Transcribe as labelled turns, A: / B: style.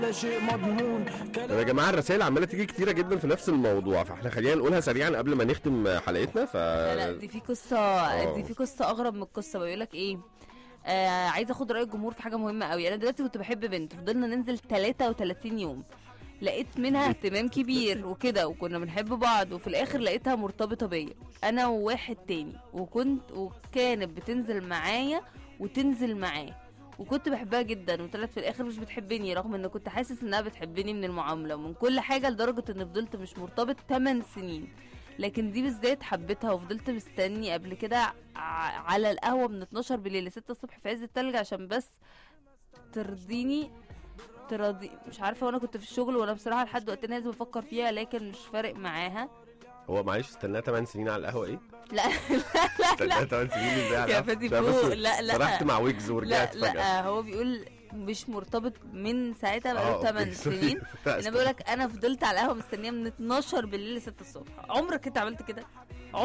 A: لا شيء مضمون
B: طب يا جماعه الرسائل عماله تيجي كتيره جدا في نفس الموضوع فاحنا خلينا نقولها سريعا قبل ما نختم حلقتنا ف
C: لا لا دي في قصه
B: آه.
C: دي في قصه اغرب من القصه بيقول لك ايه آه عايزه اخد راي الجمهور في حاجه مهمه قوي انا دلوقتي كنت بحب بنت فضلنا ننزل 33 يوم لقيت منها اهتمام كبير وكده وكنا بنحب بعض وفي الاخر لقيتها مرتبطه بيا انا وواحد تاني وكنت وكانت بتنزل معايا وتنزل معاه وكنت بحبها جدا وطلعت في الاخر مش بتحبني رغم ان كنت حاسس انها بتحبني من المعامله ومن كل حاجه لدرجه ان فضلت مش مرتبط 8 سنين لكن دي بالذات حبيتها وفضلت مستني قبل كده ع- على القهوه من 12 بالليل ل 6 الصبح في عز التلج عشان بس ترضيني تراضي مش عارفه وانا كنت في الشغل وانا بصراحه لحد وقتنا لازم افكر فيها لكن مش فارق معاها
B: هو معلش استناه 8 سنين على القهوه ايه؟
C: لا لا
B: استناه 8 سنين ازاي على
C: يا
B: القهوة؟
C: فادي
B: عشان بس
C: فوق، لا، لا.
B: سرحت مع ويجز
C: لا
B: ورجعت فجاه
C: لا هو بيقول مش مرتبط من ساعتها
B: آه،
C: بقاله
B: أوكي،
C: 8
B: سوري.
C: سنين
B: لا،
C: انا
B: استنى.
C: بقول لك انا فضلت على القهوه مستنيه من 12 بالليل ل 6 الصبح عمرك انت عملت كده